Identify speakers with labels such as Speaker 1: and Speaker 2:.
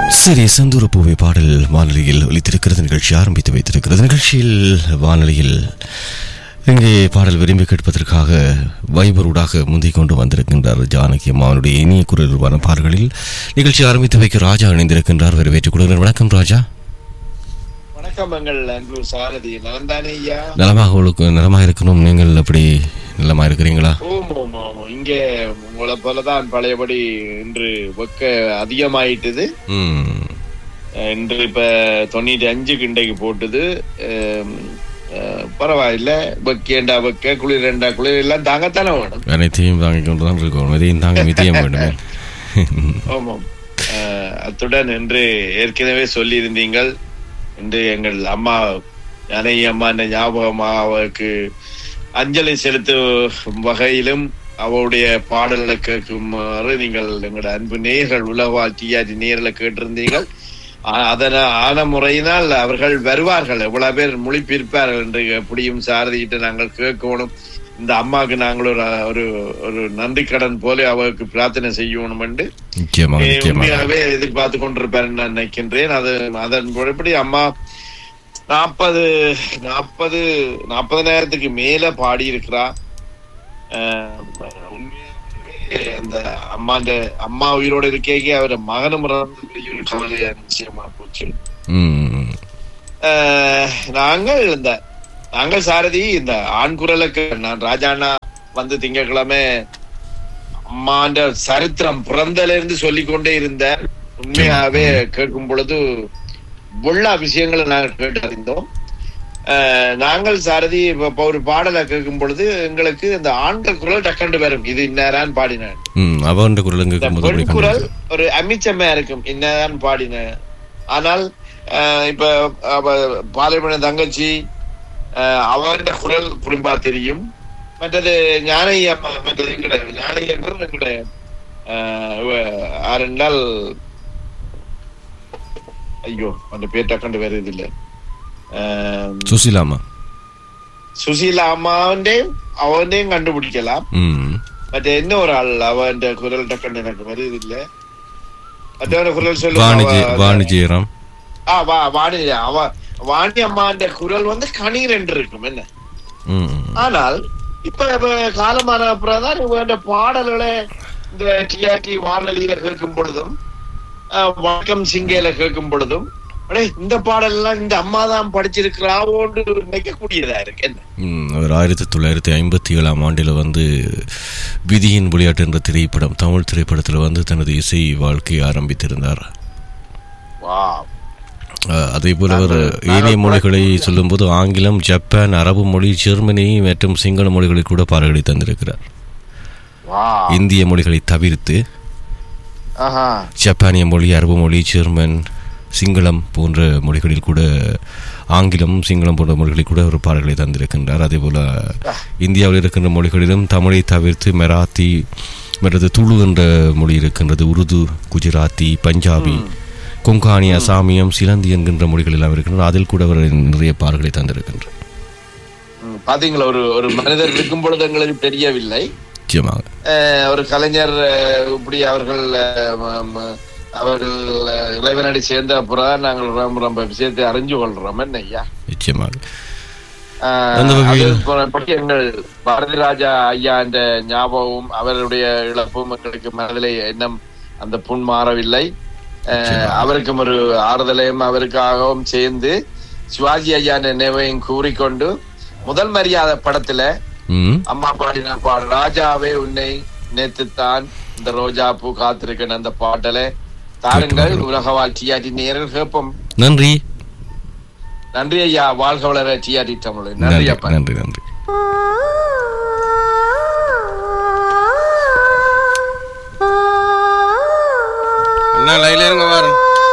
Speaker 1: சரி செந்தூர பூவை பாடல் வானொலியில் ஒலித்திருக்கிறது நிகழ்ச்சி ஆரம்பித்து வைத்திருக்கிறது நிகழ்ச்சியில் வானொலியில் இங்கே பாடல் விரும்பி கேட்பதற்காக வைபரூடாக முந்திக் கொண்டு வந்திருக்கின்றார் ஜானகி அம்மாவனுடைய இனிய குரல் உருவான பாடல்களில் நிகழ்ச்சி ஆரம்பித்து வைக்க ராஜா இணைந்திருக்கின்றார் வரவேற்றுக் கொள்கிறேன் வணக்கம் ராஜா
Speaker 2: வணக்கம் எங்கள் அன்பு சாரதி நலந்தானே ஐயா
Speaker 1: நலமாக உங்களுக்கு நலமாக இருக்கணும் நீங்கள் அப்படி நலமாக இருக்கிறீங்களா
Speaker 2: ஓம் ஓம் ஓம் இங்கே உங்களை போலதான் பழையபடி இன்று வெக்க அதிகமாயிட்டுது
Speaker 1: ம்
Speaker 2: அஹ் இன்று இப்ப தொண்ணூத்தி அஞ்சுக்கு இன்றைக்கு போட்டுது அஹ் அஹ் பரவாயில்ல வெக்கேண்டா வெக்க குளிர் ரெண்டா குளிர் எல்லாம் தாங்கத்தானே வேணும்
Speaker 1: அனைத்தையும் தாங்கிக் கொண்டு தான் இருக்கணும் இதையும் தாங்க மிதியம் வேண்டுமே
Speaker 2: ஆமாம் அஹ் அத்துடன் இன்று ஏற்கனவே சொல்லியிருந்தீங்கள் இன்று எங்கள் அம்மா யானை அம்மா என்ற ஞாபகமாக அவருக்கு அஞ்சலி செலுத்தும் வகையிலும் அவருடைய பாடல்களை கேட்குமாறு நீங்கள் எங்களோட அன்பு நேயர்கள் உலகவாழ் டிஆர்டி நேயர்களை கேட்டிருந்தீங்கள் ஆ- அதன ஆன முறையினால் அவர்கள் வருவார்கள் எவ்வளவு பேர் மொழிபிருப்பார்கள் என்று எப்படியும் சாரதிக்கிட்ட நாங்கள் கேட்கணும் இந்த அம்மாவுக்கு நாங்கள் ஒரு ஒரு ஒரு நன்றி கடன் போல அவருக்கு பிரார்த்தனை செய்யணும் என்று
Speaker 1: நிச்சயமாக
Speaker 2: ஏ,
Speaker 1: நிச்சயமாக
Speaker 2: உண்மையாகவே எதிர்பார்த்து கொண்டிருப்பார் நான் நினைக்கின்றேன் அது அதன் எப்படி அம்மா நாற்பது நாற்பது நாற்பதனாயிரத்துக்கு மேல பாடி இருக்கிறா அந்த அம்மாண்ட அம்மா உயிரோட இருக்கே அவர் மகனும் இறந்து பெரிய ஒரு கவலையா நிச்சயமா போச்சு
Speaker 1: ம்
Speaker 2: அஹ், நாங்கள் இந்த நாங்கள் சாரதி இந்த ஆண் குரலுக்கு நான் ராஜாண்ணா வந்து திங்கட்கிழமை அம்மாண்ட சரித்திரம் பிறந்தல இருந்து சொல்லிக்கொண்டே இருந்தேன் உண்மையாவே கேட்கும் பொழுது பொல்லா விஷயங்களை நாங்கள் கேட்டு அறிந்தோம் அஹ், நாங்கள் சாரதி இப்ப இப்ப ஒரு பாடலை கேட்கும் பொழுது எங்களுக்கு இந்த ஆண்கள் குரல் டக்கண்டு வரும் இது இன்னாரான் பாடினான்
Speaker 1: ம் அவன்ற குரல்
Speaker 2: இந்த
Speaker 1: கேட்கும் போது அப்படி
Speaker 2: பெண் குரல்
Speaker 1: கண்டு
Speaker 2: ஒரு அமிச்சமையா இருக்கும் என்னதான் பாடின ஆனால் அஹ், இப்ப அவ பாலைமண தங்கச்சி அஹ், அவருடைய குரல் குறிப்பா தெரியும் மற்றது ஞானகி அம்மா மற்றது எங்கட ஞானகி என்றால் எங்கட அஹ், இவ யார் என்றால் ஐயோ அந்த பேர் டக்கண்டு வேற இது இல்ல அஹ்,
Speaker 1: சுசிலாமா
Speaker 2: சுசீலா அம்மாவன்டையும் அவன்டையும் கண்டுபிடிக்கலாம்
Speaker 1: ம்
Speaker 2: மற்ற என்ன ஒரு ஆள் அவன் குரல் டக்குன்னு எனக்கு வருது இல்ல மற்றவன குரல் சொல்லு
Speaker 1: வாணிஜி
Speaker 2: அவ-
Speaker 1: வாணிஜியராம்
Speaker 2: ஆ வா வாணி அவ வாணி அம்மாண்ட குரல் வந்து கணீர் என்று இருக்கும் என்ன
Speaker 1: ம்
Speaker 2: ஆனால் இப்ப இப்ப காலமான அப்புறம் தான் இவங்க பாடல்களை இந்த டிஆர்டி வானொலியில கேட்கும் பொழுதும் ஆஹ், வணக்கம் சிங்கேல கேட்கும் பொழுதும் அடே இந்த பாடல் எல்லாம் இந்த அம்மா தான் படிச்சிருக்கிறாவோன்னு நினைக்கக்கூடியதா இருக்கு என்ன
Speaker 1: ம், அவர் ஆயிரத்தி தொள்ளாயிரத்தி ஐம்பத்தி ஏழாம் ஆண்டில் வந்து விதியின் விளையாட்டு என்ற திரைப்படம் தமிழ் திரைப்படத்தில் வந்து தனது இசை வாழ்க்கையை ஆரம்பித்திருந்தார்
Speaker 2: வா
Speaker 1: அஹ், அதே போல அவர்
Speaker 2: நாங்கள்
Speaker 1: ஏனைய மொழிகளை சொல்லும்போது ஆங்கிலம் ஜப்பான் அரபு மொழி ஜெர்மனி மற்றும் சிங்கள மொழிகளை கூட பாடல்களை தந்திருக்கிறார்
Speaker 2: வா
Speaker 1: இந்திய மொழிகளை தவிர்த்து
Speaker 2: ஆஹா
Speaker 1: ஜப்பானிய மொழி அரபு மொழி ஜெர்மன் சிங்களம் போன்ற மொழிகளில் கூட ஆங்கிலம் சிங்களம் போன்ற மொழிகளில் கூட ஒரு பாடல்களை தந்திருக்கின்றார் அதே போல இந்தியாவில் இருக்கின்ற மொழிகளிலும் தமிழை தவிர்த்து மெராத்தி மற்றது துளு என்ற மொழி இருக்கின்றது உருது குஜராத்தி பஞ்சாபி கொங்கானி அசாமியம் சிலந்தி என்கின்ற மொழிகள் எல்லாம் இருக்கின்றன அதில் கூட அவர் நிறைய பாடல்களை தந்திருக்கின்றார்
Speaker 2: ம், பாத்தீங்களா ஒரு ஒரு மனிதர் இருக்கும் பொழுது எங்களுக்கு தெரியவில்லை
Speaker 1: நிச்சயமாக
Speaker 2: அஹ், ஒரு கலைஞர் அஹ், இப்படி அவர்கள் அஹ், ம- ம- அவர்கள் அஹ், இறைவனடி சேர்ந்த அப்புறம் நாங்கள் ரொம்ப ரொம்ப விஷயத்தை அறிஞ்சு கொள்றோம் என்ன ஐயா
Speaker 1: நிச்சயமாக
Speaker 2: அஹ்,
Speaker 1: அந்த வகையில்
Speaker 2: அது ப- பற்றி எங்கள் பாரதி ராஜா ஐயா என்ற ஞாபகமும் அவருடைய இழப்பும் எங்களுக்கு மனதிலே எண்ணம் அந்த புண் மாறவில்லை அஹ், அவருக்கும் ஒரு ஆறுதலையும் அவருக்காகவும் சேர்ந்து சிவாஜி ஐயா நினைவையும் கூறிக்கொண்டு முதல் மரியாதை படத்துல
Speaker 1: ம்
Speaker 2: அம்மா பாடின பாடு ராஜாவே உன்னை நேத்துத்தான் இந்த ரோஜா பூ காத்திருக்கேன் அந்த பாட்டலை தாருங்கள் உலக வாழ் டிஆர்டி நேரில் கேட்போம்
Speaker 1: நன்றி
Speaker 2: நன்றி ஐயா வாழ்க வளர டிஆர்டி தமிழ் நன்றி
Speaker 1: நன்றி
Speaker 2: அப்பா
Speaker 1: நன்றி நன்றி அண்ணா லைன்ல இருங்க வாரேன்